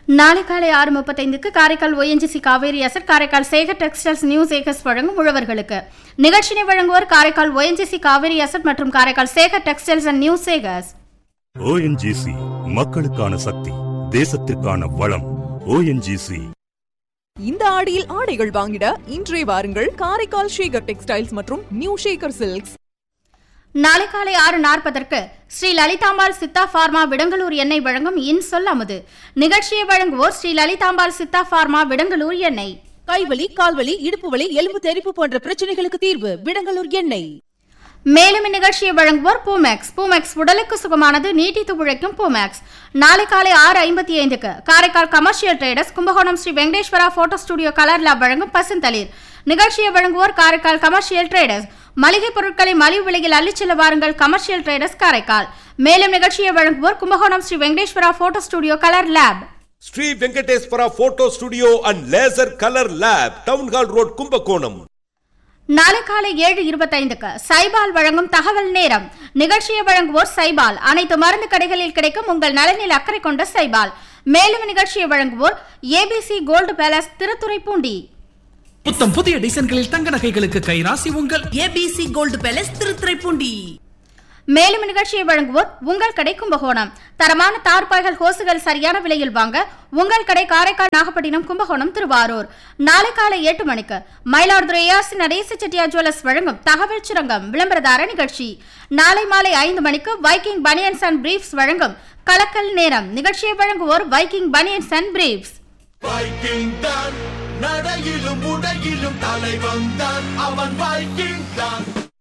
நாளை காலை ஆறு முப்பத்தைந்துக்கு Karaikal ONGC Cauvery asset Karaikal Sekar textiles new ஏக்கர்ஸ் வழங்கும் உழவர்களுக்கு நிகழ்ச்சியை வழங்குவோர் காரைக்கால் ஒஎன்ஜிசி காவேரி அசட் மற்றும் Karaikal Sekar textiles and new Sekars ONGC மக்களுக்கான சக்தி தேசத்திற்கான வளம் ஓஎன்ஜிசி இந்த ஆடியில் ஆடைகள் வாங்கிட இன்றே வாருங்கள் காரைக்கால் ஷேகர் டெக்ஸ்டைல்ஸ் மற்றும் நியூ ஷேகர் சில்க்ஸ் நாளை காலை ஆறு நாற்பதற்கு ஸ்ரீ லலிதாம்பாள் சித்தா பார்மா விடங்கலூர் எண்ணெய் வழங்கும் இன்சொல் அமுது நிகழ்ச்சியை வழங்குவோர் ஸ்ரீ லலிதாம்பாள் சித்தா பார்மா விடங்கலூர் எண்ணெய் கைவலி கால்வலி இடுப்பு வலி எலும்பு தெறிப்பு போன்ற பிரச்சனைகளுக்கு தீர்வு விடங்கலூர் எண்ணெய் மேலும் இந்நிகழ்ச்சியை வழங்குவோர் பூமேக்ஸ் பூமேக்ஸ் உடலுக்கு சுகமானது நீட்டித்து உழைக்கும் பூமேக்ஸ் நாளை காலை ஆறு ஐம்பத்தி ஐந்துக்கு Karaikal commercial traders Kumbakonam Sri Venkateswara photo studio colour lab வழங்கும் பசுந்தளிர் நிகழ்ச்சியை வழங்குவோர் காரைக்கால் கமர்ஷியல் ட்ரேடர்ஸ் மளிகை பொருட்களை மலிவு விலையில் அள்ளிச் செல்ல வாருங்கள் கமர்ஷியல் ட்ரேடர்ஸ் காரைக்கால் மேலும் நிகழ்ச்சியை வழங்குவோர் Kumbakonam Sri Venkateswara photo studio colour lab Sri Venkateswara photo studio and laser colour lab town hall road Kumbakonam நாளை காலை ஏழு இருபத்தைந்துக்கு சைபால் வழங்கும் தகவல் நேரம் நிகழ்ச்சியை வழங்குவோர் சைபால் அனைத்து மருந்து கடைகளில் கிடைக்கும் உங்கள் நலனில் அக்கறை கொண்ட சைபால் மேலும் நிகழ்ச்சியை வழங்குவோர் ஏபிசி கோல்டு பேலஸ் திருத்துறைப்பூண்டி புத்தம் புதிய டிசைன்களில் தங்க நகைகளுக்கு கைராசி உங்கள் ஏபிசி கோல்டு பேலஸ் திருத்துறைப்பூண்டி மேலும் நிகழ்ச்சியை வழங்குவோர் உங்கள் கடை கும்பகோணம் தரமான தார்பாய்கள் ஹோசுகள் சரியான விலையில் வாங்க உங்கள் கடை காரைக்கால் நாகப்பட்டினம் கும்பகோணம் திருவாரூர் நாளை காலை எட்டு மணிக்கு மயிலாடுதுறை ஏஆர்சி நடேச செட்டியார் ஜுவல்லர்ஸ் வழங்கும் தகவல் சுரங்கம் விளம்பரதார நிகழ்ச்சி நாளை மாலை ஐந்து மணிக்கு வைக்கிங் பனியன்ஸ் அண்ட் பிரீஃப்ஸ் வழங்கும் கலக்கல் நேரம் நிகழ்ச்சியை வழங்குவோர் Viking banians and briefs Viking தான் நடையிலும் உடையிலும் தலைவன் தான் அவன் வைக்கிங் தான்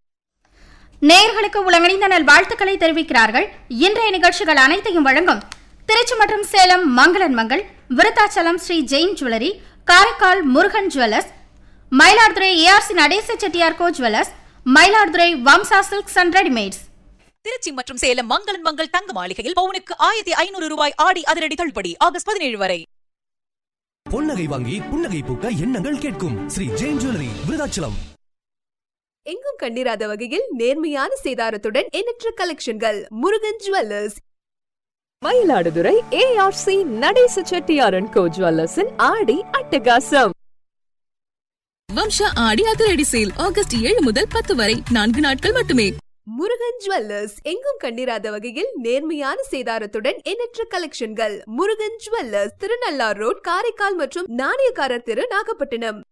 நேயர்களுக்கு உலகணிந்த நல் வாழ்த்துக்களை தெரிவிக்கிறார்கள் இன்றைய நிகழ்ச்சிகள் அனைத்தையும் வழங்கும் திருச்சி மற்றும் சேலம் மங்களன் Mangal Vriddhachalam Sri Jain jewellery Karaikal Murugan jewellers Mayiladuthurai ARC Natesa Chettiar co jewellers Mayiladuthurai Vamsa silks and readymades Trichy மற்றும் சேலம் மங்களன் மங்கள் தங்க மாளிகையில் பவுனுக்கு ஆயிரத்தி ஐநூறு ரூபாய் ஆடி அதிரடி தள்ளுபடி ஆகஸ்ட் பதினேழு வரை பொன்னகை வாங்கி புன்னகை பூக்க எண்ணங்கள் கேட்கும் ஸ்ரீ ஜெயின் ஜுவல்லரி விருதாச்சலம் எங்கும் கண்டிராத வகையில் நேர்மையான சேதாரத்துடன் எண்ணற்ற கலெக்ஷன்கள் முருகன் ஜுவல்லர்ஸ் மயிலாடுதுறை ஏஆர்சி நடேச செட்டியாரன் கோ ஜுவல்லர்ஸின் ஆடி அட்டகாசம் வம்சா ஆடி அதிரடி சேல் ஆகஸ்ட் ஏழு முதல் பத்து வரை நான்கு நாட்கள் மட்டுமே முருகன் ஜுவல்லர்ஸ் எங்கும் கண்டிராத வகையில் நேர்மையான சேதாரத்துடன் எண்ணற்ற கலெக்ஷன்கள் முருகன் ஜுவல்லர்ஸ் திருநள்ளார் ரோட் காரைக்கால் மற்றும் நாணயக்காரர் தெரு நாகப்பட்டினம்